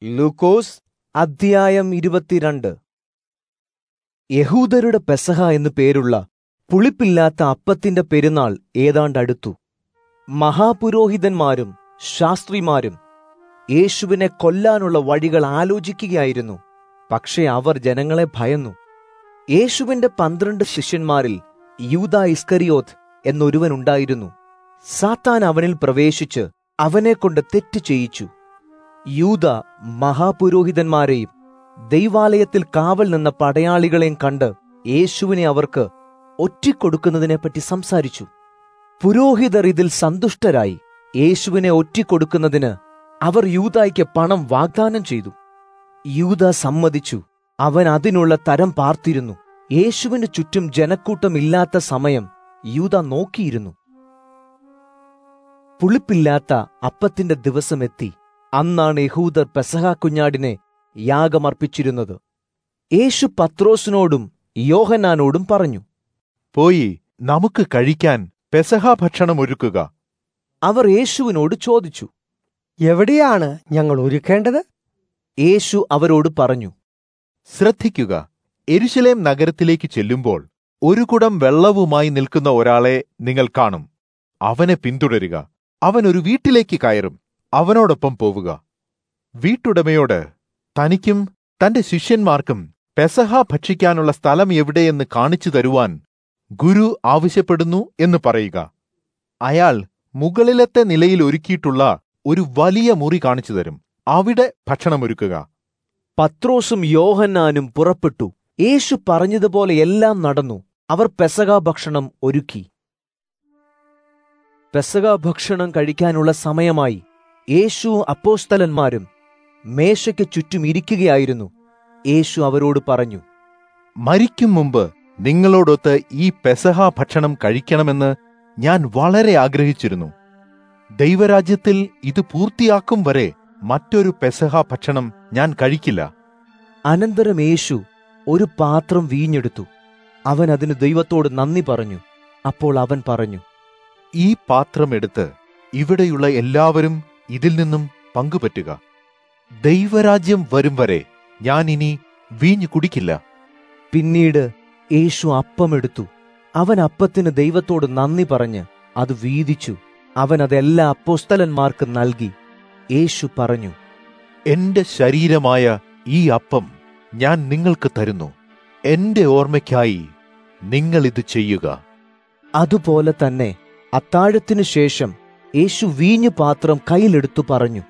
ലൂക്കോസ് അധ്യായം ഇരുപത്തിരണ്ട് യഹൂദരുടെ പെസഹ എന്നു പേരുള്ള പുളിപ്പില്ലാത്ത അപ്പത്തിന്റെ പെരുന്നാൾ ഏതാണ്ട് അടുത്തു മഹാപുരോഹിതന്മാരും ശാസ്ത്രിമാരും യേശുവിനെ കൊല്ലാനുള്ള വഴികൾ ആലോചിക്കുകയായിരുന്നു പക്ഷേ അവർ ജനങ്ങളെ ഭയന്നു യേശുവിന്റെ പന്ത്രണ്ട് ശിഷ്യന്മാരിൽ യൂദ ഇസ്കരിയോത്ത് എന്നൊരുവനുണ്ടായിരുന്നു സാത്താൻ അവനിൽ പ്രവേശിച്ച് അവനെക്കൊണ്ട് തെറ്റ് ചെയ്യിച്ചു യൂത മഹാപുരോഹിതന്മാരെയും ദൈവാലയത്തിൽ കാവൽ നിന്ന പടയാളികളെയും കണ്ട് യേശുവിനെ അവർക്ക് ഒറ്റിക്കൊടുക്കുന്നതിനെപ്പറ്റി സംസാരിച്ചു പുരോഹിതർ ഇതിൽ സന്തുഷ്ടരായി യേശുവിനെ ഒറ്റിക്കൊടുക്കുന്നതിന് അവർ യൂതായ്ക്ക് പണം വാഗ്ദാനം ചെയ്തു യൂത സമ്മതിച്ചു അവൻ അതിനുള്ള തരം പാർത്തിരുന്നു യേശുവിന് ചുറ്റും ജനക്കൂട്ടമില്ലാത്ത സമയം യൂത നോക്കിയിരുന്നു പുളിപ്പില്ലാത്ത അപ്പത്തിന്റെ ദിവസമെത്തി അന്നാണ് യഹൂദർ പെസഹ കുഞ്ഞാടിനെ യാഗമർപ്പിച്ചിരുന്നത് യേശു പത്രോസിനോടും യോഹന്നാനോടും പറഞ്ഞു പോയി നമുക്ക് കഴിക്കാൻ പെസഹ ഭക്ഷണം ഒരുക്കുക അവർ യേശുവിനോട് ചോദിച്ചു എവിടെയാണ് ഞങ്ങൾ ഒരുക്കേണ്ടത് യേശു അവരോട് പറഞ്ഞു ശ്രദ്ധിക്കുക എരുശലേം നഗരത്തിലേക്ക് ചെല്ലുമ്പോൾ ഒരു കുടം വെള്ളവുമായി നിൽക്കുന്ന ഒരാളെ നിങ്ങൾ കാണും അവനെ പിന്തുടരുക അവൻ ഒരു വീട്ടിലേക്ക് കയറും അവനോടൊപ്പം പോവുക വീട്ടുടമയോട് തനിക്കും തന്റെ ശിഷ്യന്മാർക്കും പെസഹ ഭക്ഷിക്കാനുള്ള സ്ഥലം എവിടെയെന്ന് കാണിച്ചു തരുവാൻ ഗുരു ആവശ്യപ്പെടുന്നു എന്ന് പറയുക അയാൾ മുകളിലത്തെ നിലയിൽ ഒരുക്കിയിട്ടുള്ള ഒരു വലിയ മുറി കാണിച്ചു തരും അവിടെ ഭക്ഷണമൊരുക്കുക പത്രോസും യോഹന്നാനും പുറപ്പെട്ടു യേശു പറഞ്ഞതുപോലെ എല്ലാം നടന്നു അവർ പെസക ഭക്ഷണം ഒരുക്കി പെസക ഭക്ഷണം കഴിക്കാനുള്ള സമയമായി യേശു അപ്പോസ്തലന്മാരും മേശയ്ക്ക് ചുറ്റും ഇരിക്കുകയായിരുന്നു യേശു അവരോട് പറഞ്ഞു മരിക്കും മുമ്പ് നിങ്ങളോടൊത്ത് ഈ പെസഹ ഭക്ഷണം കഴിക്കണമെന്ന് ഞാൻ വളരെ ആഗ്രഹിച്ചിരുന്നു ദൈവരാജ്യത്തിൽ ഇത് പൂർത്തിയാക്കും വരെ മറ്റൊരു പെസഹ ഭക്ഷണം ഞാൻ കഴിക്കില്ല അനന്തരം യേശു ഒരു പാത്രം വീഞ്ഞെടുത്തു അവൻ അതിന് ദൈവത്തോട് നന്ദി പറഞ്ഞു അപ്പോൾ അവൻ പറഞ്ഞു ഈ പാത്രം എടുത്ത് ഇവിടെയുള്ള എല്ലാവരും ഇതിൽ നിന്നും പങ്കുപറ്റുക ദൈവരാജ്യം വരും വരെ ഞാൻ ഇനി വീഞ്ഞു കുടിക്കില്ല പിന്നീട് യേശു അപ്പമെടുത്തു അവൻ അപ്പത്തിന് ദൈവത്തോട് നന്ദി പറഞ്ഞ് അത് വീതിച്ചു അവൻ അതെല്ലാ അപ്പോസ്തലന്മാർക്ക് നൽകി യേശു പറഞ്ഞു എന്റെ ശരീരമായ ഈ അപ്പം ഞാൻ നിങ്ങൾക്ക് തരുന്നു എന്റെ ഓർമ്മയ്ക്കായി നിങ്ങൾ ഇത് ചെയ്യുക അതുപോലെ തന്നെ അത്താഴത്തിനു ശേഷം യേശു വീഞ്ഞു പാത്രം കയ്യിലെടുത്തു പറഞ്ഞു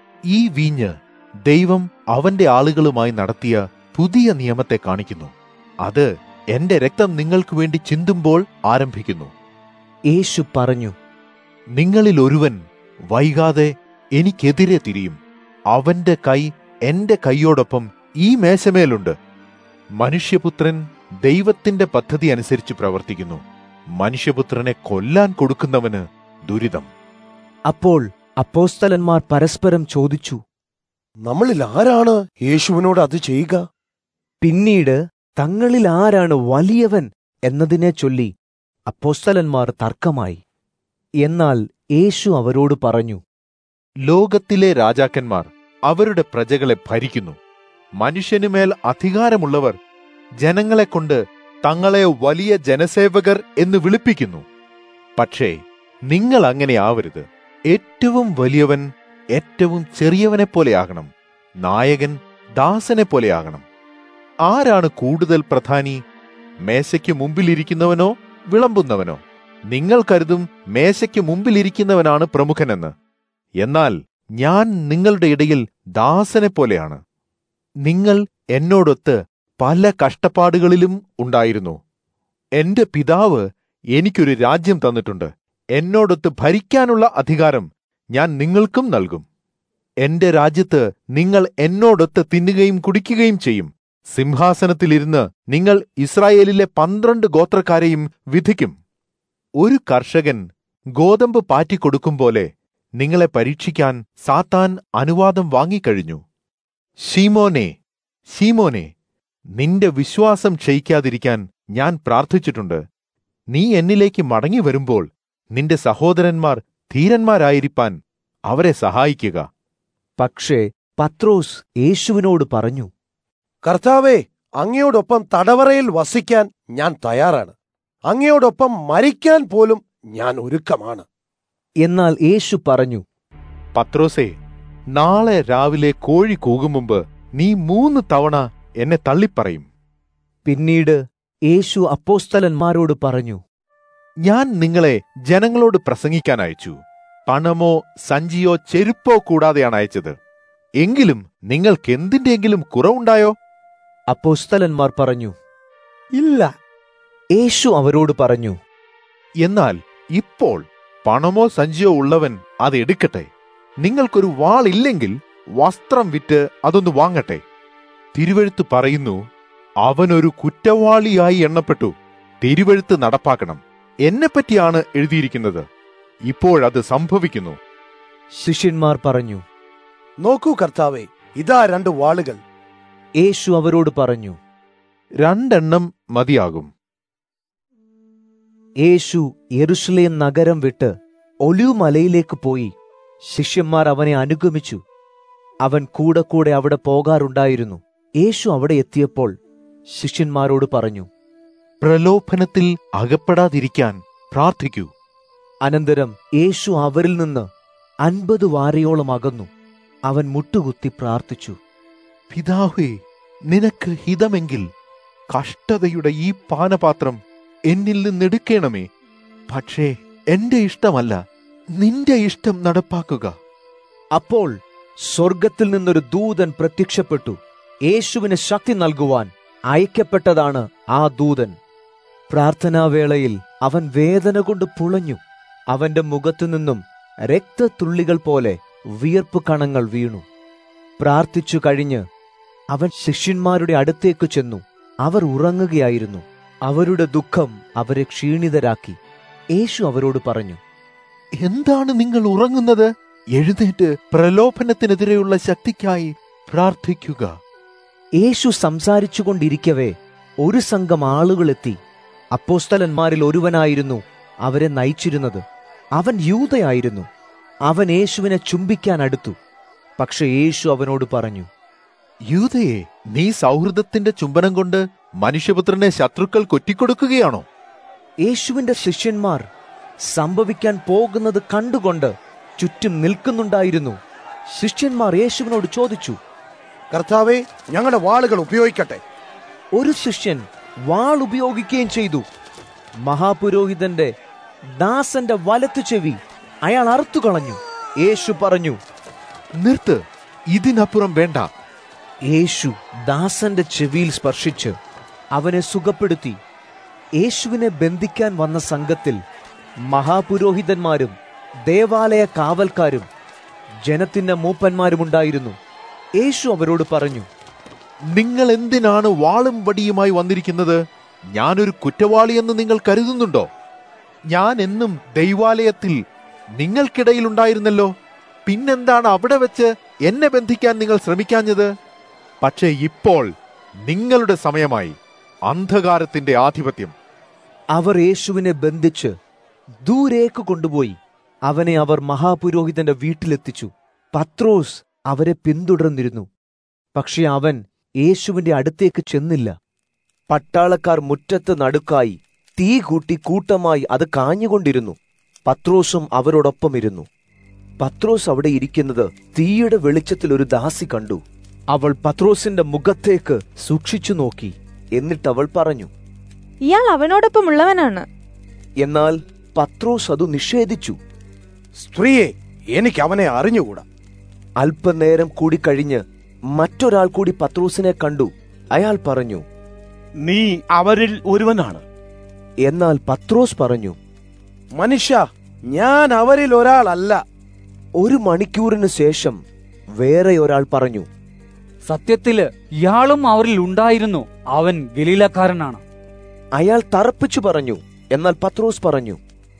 ഈ വീഞ്ഞ് ദൈവം അവന്റെ ആളുകളുമായി നടത്തിയ പുതിയ നിയമത്തെ കാണിക്കുന്നു അത് എന്റെ രക്തം നിങ്ങൾക്ക് വേണ്ടി ചിന്തുമ്പോൾ ആരംഭിക്കുന്നു യേശു പറഞ്ഞു നിങ്ങളിൽ ഒരുവൻ വൈകാതെ എനിക്കെതിരെ തിരിയും അവന്റെ കൈ എന്റെ കൈയോടൊപ്പം ഈ മേശമേലുണ്ട് മനുഷ്യപുത്രൻ ദൈവത്തിന്റെ പദ്ധതി അനുസരിച്ച് പ്രവർത്തിക്കുന്നു മനുഷ്യപുത്രനെ കൊല്ലാൻ കൊടുക്കുന്നവന് ദുരിതം അപ്പോൾ അപ്പോസ്തലന്മാർ പരസ്പരം ചോദിച്ചു നമ്മളിൽ ആരാണ് യേശുവിനോട് അത് ചെയ്യുക പിന്നീട് തങ്ങളിൽ ആരാണ് വലിയവൻ എന്നതിനെ ചൊല്ലി അപ്പോസ്തലന്മാർ തർക്കമായി എന്നാൽ യേശു അവരോട് പറഞ്ഞു ലോകത്തിലെ രാജാക്കന്മാർ അവരുടെ പ്രജകളെ ഭരിക്കുന്നു മനുഷ്യനുമേൽ അധികാരമുള്ളവർ ജനങ്ങളെക്കൊണ്ട് തങ്ങളെ വലിയ ജനസേവകർ എന്ന് വിളിപ്പിക്കുന്നു പക്ഷേ നിങ്ങൾ അങ്ങനെ ആവരുത് ഏറ്റവും വലിയവൻ ഏറ്റവും ചെറിയവനെപ്പോലെയാകണം നായകൻ ദാസനെ പോലെയാകണം ആരാണ് കൂടുതൽ പ്രധാനി മേശയ്ക്ക് മുമ്പിലിരിക്കുന്നവനോ വിളമ്പുന്നവനോ നിങ്ങൾ കരുതും മേശയ്ക്ക് മുമ്പിലിരിക്കുന്നവനാണ് പ്രമുഖനെന്ന് എന്നാൽ ഞാൻ നിങ്ങളുടെ ഇടയിൽ ദാസനെ പോലെയാണ് നിങ്ങൾ എന്നോടൊത്ത് പല കഷ്ടപ്പാടുകളിലും ഉണ്ടായിരുന്നു എന്റെ പിതാവ് എനിക്കൊരു രാജ്യം തന്നിട്ടുണ്ട് എന്നോടൊത്ത് ഭരിക്കാനുള്ള അധികാരം ഞാൻ നിങ്ങൾക്കും നൽകും എന്റെ രാജ്യത്ത് നിങ്ങൾ എന്നോടൊത്ത് തിന്നുകയും കുടിക്കുകയും ചെയ്യും സിംഹാസനത്തിലിരുന്ന് നിങ്ങൾ ഇസ്രായേലിലെ പന്ത്രണ്ട് ഗോത്രക്കാരെയും വിധിക്കും ഒരു കർഷകൻ ഗോതമ്പ് പാറ്റിക്കൊടുക്കും പോലെ നിങ്ങളെ പരീക്ഷിക്കാൻ സാത്താൻ അനുവാദം വാങ്ങിക്കഴിഞ്ഞു ഷീമോനെ ഷീമോനെ നിന്റെ വിശ്വാസം ക്ഷയിക്കാതിരിക്കാൻ ഞാൻ പ്രാർത്ഥിച്ചിട്ടുണ്ട് നീ എന്നിലേക്ക് മടങ്ങി വരുമ്പോൾ നിന്റെ സഹോദരന്മാർ ധീരന്മാരായിരിക്കാൻ അവരെ സഹായിക്കുക പക്ഷേ പത്രോസ് യേശുവിനോട് പറഞ്ഞു കർത്താവേ അങ്ങയോടൊപ്പം തടവറയിൽ വസിക്കാൻ ഞാൻ തയ്യാറാണ് അങ്ങയോടൊപ്പം മരിക്കാൻ പോലും ഞാൻ ഒരുക്കമാണ് എന്നാൽ യേശു പറഞ്ഞു പത്രോസേ നാളെ രാവിലെ കോഴി കൂകും മുമ്പ് നീ മൂന്ന് തവണ എന്നെ തള്ളിപ്പറയും പിന്നീട് യേശു അപ്പോസ്തലന്മാരോട് പറഞ്ഞു ഞാൻ നിങ്ങളെ ജനങ്ങളോട് പ്രസംഗിക്കാൻ അയച്ചു പണമോ സഞ്ചിയോ ചെരുപ്പോ കൂടാതെയാണ് അയച്ചത് എങ്കിലും നിങ്ങൾക്ക് എന്തിന്റെയെങ്കിലും കുറവുണ്ടായോ അപ്പോസ്തലന്മാർ പറഞ്ഞു ഇല്ല യേശു അവരോട് പറഞ്ഞു എന്നാൽ ഇപ്പോൾ പണമോ സഞ്ചിയോ ഉള്ളവൻ അത് എടുക്കട്ടെ നിങ്ങൾക്കൊരു വാളില്ലെങ്കിൽ വസ്ത്രം വിറ്റ് അതൊന്ന് വാങ്ങട്ടെ തിരുവഴുത്ത് പറയുന്നു അവനൊരു കുറ്റവാളിയായി എണ്ണപ്പെട്ടു തിരുവഴുത്ത് നടപ്പാക്കണം എന്നെപ്പറ്റിയാണ് എഴുതിയിരിക്കുന്നത് ഇപ്പോഴത് സംഭവിക്കുന്നു ശിഷ്യന്മാർ പറഞ്ഞു നോക്കൂ കർത്താവേ ഇതാ രണ്ട് വാളുകൾ യേശു അവരോട് പറഞ്ഞു രണ്ടെണ്ണം മതിയാകും യേശു യെരുഷലേം നഗരം വിട്ട് ഒലിവ് മലയിലേക്ക് പോയി ശിഷ്യന്മാർ അവനെ അനുഗമിച്ചു അവൻ കൂടെ കൂടെ അവിടെ പോകാറുണ്ടായിരുന്നു യേശു അവിടെ എത്തിയപ്പോൾ ശിഷ്യന്മാരോട് പറഞ്ഞു പ്രലോഭനത്തിൽ അകപ്പെടാതിരിക്കാൻ പ്രാർത്ഥിക്കൂ അനന്തരം യേശു അവരിൽ നിന്ന് അൻപത് വാരയോളം അകന്നു അവൻ മുട്ടുകുത്തി പ്രാർത്ഥിച്ചു പിതാവേ നിനക്ക് ഹിതമെങ്കിൽ കഷ്ടതയുടെ ഈ പാനപാത്രം എന്നിൽ നിന്നെടുക്കണമേ പക്ഷേ എന്റെ ഇഷ്ടമല്ല നിന്റെ ഇഷ്ടം നടപ്പാക്കുക അപ്പോൾ സ്വർഗത്തിൽ നിന്നൊരു ദൂതൻ പ്രത്യക്ഷപ്പെട്ടു യേശുവിന് ശക്തി നൽകുവാൻ അയക്കപ്പെട്ടതാണ് ആ ദൂതൻ പ്രാർത്ഥനാവേളയിൽ അവൻ വേദന കൊണ്ട് പുളഞ്ഞു അവന്റെ മുഖത്തു നിന്നും രക്തത്തുള്ളികൾ പോലെ വിയർപ്പ് കണങ്ങൾ വീണു പ്രാർത്ഥിച്ചു കഴിഞ്ഞ് അവൻ ശിഷ്യന്മാരുടെ അടുത്തേക്ക് ചെന്നു അവർ ഉറങ്ങുകയായിരുന്നു അവരുടെ ദുഃഖം അവരെ ക്ഷീണിതരാക്കി യേശു അവരോട് പറഞ്ഞു എന്താണ് നിങ്ങൾ ഉറങ്ങുന്നത് എഴുന്നേറ്റ് പ്രലോഭനത്തിനെതിരെയുള്ള ശക്തിക്കായി പ്രാർത്ഥിക്കുക യേശു സംസാരിച്ചുകൊണ്ടിരിക്കവേ ഒരു സംഘം ആളുകളെത്തി അപ്പോസ്തലന്മാരിൽ ഒരുവനായിരുന്നു അവരെ നയിച്ചിരുന്നത് അവൻ യൂതയായിരുന്നു അവൻ യേശുവിനെ ചുംബിക്കാൻ അടുത്തു പക്ഷെ യേശു അവനോട് പറഞ്ഞു യൂതയെ നീ സൗഹൃദത്തിന്റെ ചുംബനം കൊണ്ട് മനുഷ്യപുത്രനെ ശത്രുക്കൾ കൊറ്റിക്കൊടുക്കുകയാണോ യേശുവിന്റെ ശിഷ്യന്മാർ സംഭവിക്കാൻ പോകുന്നത് കണ്ടുകൊണ്ട് ചുറ്റും നിൽക്കുന്നുണ്ടായിരുന്നു ശിഷ്യന്മാർ യേശുവിനോട് ചോദിച്ചു കർത്താവേ ഞങ്ങളുടെ വാളുകൾ ഉപയോഗിക്കട്ടെ ഒരു ശിഷ്യൻ വാൾ ഉപയോഗിക്കുകയും ചെയ്തു മഹാപുരോഹിതന്റെ ദാസന്റെ വലത്തു ചെവി അയാൾ അറുത്തു കളഞ്ഞു യേശു പറഞ്ഞു നിർത്ത് ഇതിനപ്പുറം വേണ്ട യേശു ദാസന്റെ ചെവിയിൽ സ്പർശിച്ച് അവനെ സുഖപ്പെടുത്തി യേശുവിനെ ബന്ധിക്കാൻ വന്ന സംഘത്തിൽ മഹാപുരോഹിതന്മാരും ദേവാലയ കാവൽക്കാരും ജനത്തിന്റെ മൂപ്പന്മാരുമുണ്ടായിരുന്നു യേശു അവരോട് പറഞ്ഞു നിങ്ങൾ എന്തിനാണ് വാളും വടിയുമായി വന്നിരിക്കുന്നത് ഞാനൊരു കുറ്റവാളിയെന്ന് നിങ്ങൾ കരുതുന്നുണ്ടോ ഞാൻ എന്നും ദൈവാലയത്തിൽ നിങ്ങൾക്കിടയിലുണ്ടായിരുന്നല്ലോ പിന്നെന്താണ് അവിടെ വെച്ച് എന്നെ ബന്ധിക്കാൻ നിങ്ങൾ ശ്രമിക്കാഞ്ഞത് പക്ഷേ ഇപ്പോൾ നിങ്ങളുടെ സമയമായി അന്ധകാരത്തിന്റെ ആധിപത്യം അവർ യേശുവിനെ ബന്ധിച്ച് ദൂരേക്ക് കൊണ്ടുപോയി അവനെ അവർ മഹാപുരോഹിതന്റെ വീട്ടിലെത്തിച്ചു പത്രോസ് അവരെ പിന്തുടർന്നിരുന്നു പക്ഷെ അവൻ യേശുവിന്റെ അടുത്തേക്ക് ചെന്നില്ല പട്ടാളക്കാർ മുറ്റത്ത് നടുക്കായി തീ കൂട്ടി കൂട്ടമായി അത് കാഞ്ഞുകൊണ്ടിരുന്നു പത്രോസും അവരോടൊപ്പം ഇരുന്നു പത്രോസ് അവിടെ ഇരിക്കുന്നത് തീയുടെ വെളിച്ചത്തിൽ ഒരു ദാസി കണ്ടു അവൾ പത്രോസിന്റെ മുഖത്തേക്ക് സൂക്ഷിച്ചു നോക്കി എന്നിട്ട് അവൾ പറഞ്ഞു ഇയാൾ അവനോടൊപ്പമുള്ളവനാണ് എന്നാൽ പത്രോസ് അത് നിഷേധിച്ചു സ്ത്രീയെ എനിക്ക് അവനെ അറിഞ്ഞുകൂടാ അല്പനേരം കൂടി കഴിഞ്ഞ് മറ്റൊരാൾ കൂടി പത്രോസിനെ കണ്ടു അയാൾ പറഞ്ഞു നീ അവരിൽ ഒരുവനാണ് എന്നാൽ പത്രോസ് പറഞ്ഞു മനുഷ്യ ഞാൻ അവരിൽ ഒരാളല്ല ഒരു മണിക്കൂറിന് ശേഷം വേറെ ഒരാൾ പറഞ്ഞു സത്യത്തില് ഇയാളും അവരിൽ ഉണ്ടായിരുന്നു അവൻ ഗലീലക്കാരനാണ് അയാൾ തറപ്പിച്ചു പറഞ്ഞു എന്നാൽ പത്രോസ് പറഞ്ഞു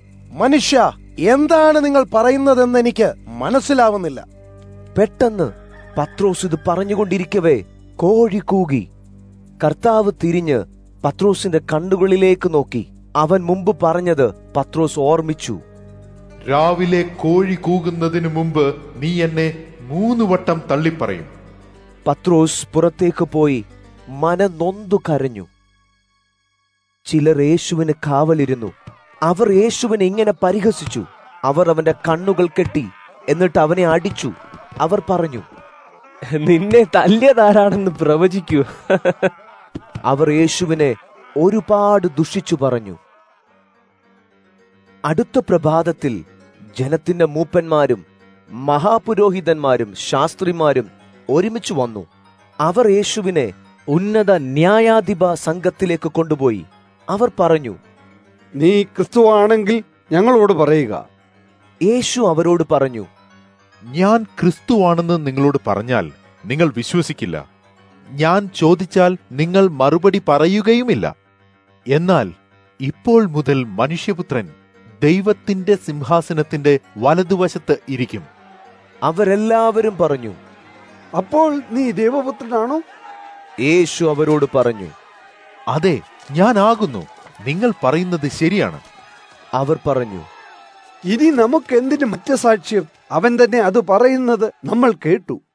മനുഷ്യ എന്താണ് നിങ്ങൾ പറയുന്നതെന്ന് എനിക്ക് മനസ്സിലാവുന്നില്ല പെട്ടെന്ന് പത്രോസ് ഇത് പറഞ്ഞുകൊണ്ടിരിക്കവേ കോഴി കൂകി കർത്താവ് തിരിഞ്ഞ് പത്രോസിന്റെ കണ്ണുകളിലേക്ക് നോക്കി അവൻ മുമ്പ് പറഞ്ഞത് പത്രോസ് ഓർമ്മിച്ചു രാവിലെ കോഴി കൂകുന്നതിനു മുമ്പ് നീ എന്നെ മൂന്ന് വട്ടം തള്ളിപ്പറയും പത്രോസ് പുറത്തേക്ക് പോയി മനനൊന്തു കരഞ്ഞു ചിലർ യേശുവിന് കാവലിരുന്നു അവർ യേശുവിനെ ഇങ്ങനെ പരിഹസിച്ചു അവർ അവന്റെ കണ്ണുകൾ കെട്ടി എന്നിട്ട് അവനെ അടിച്ചു അവർ പറഞ്ഞു നിന്നെ തല്ലിയതാരാണെന്ന് പ്രവചിക്കൂ അവർ യേശുവിനെ ഒരുപാട് ദുഷിച്ചു പറഞ്ഞു അടുത്ത പ്രഭാതത്തിൽ ജനത്തിന്റെ മൂപ്പന്മാരും മഹാപുരോഹിതന്മാരും ശാസ്ത്രിമാരും ഒരുമിച്ച് വന്നു അവർ യേശുവിനെ ഉന്നത ന്യായാധിപ സംഘത്തിലേക്ക് കൊണ്ടുപോയി അവർ പറഞ്ഞു നീ ക്രിസ്തുവാണെങ്കിൽ ഞങ്ങളോട് പറയുക യേശു അവരോട് പറഞ്ഞു ഞാൻ ക്രിസ്തുവാണെന്ന് നിങ്ങളോട് പറഞ്ഞാൽ നിങ്ങൾ വിശ്വസിക്കില്ല ഞാൻ ചോദിച്ചാൽ നിങ്ങൾ മറുപടി പറയുകയുമില്ല എന്നാൽ ഇപ്പോൾ മുതൽ മനുഷ്യപുത്രൻ ദൈവത്തിന്റെ സിംഹാസനത്തിന്റെ വലതുവശത്ത് ഇരിക്കും അവരെല്ലാവരും പറഞ്ഞു അപ്പോൾ നീ ദൈവപുത്രനാണോ യേശു അവരോട് പറഞ്ഞു അതെ ഞാനാകുന്നു നിങ്ങൾ പറയുന്നത് ശരിയാണ് അവർ പറഞ്ഞു ഇനി നമുക്ക് എന്തിന് മറ്റു സാക്ഷ്യം അവൻ തന്നെ അത് പറയുന്നത് നമ്മൾ കേട്ടു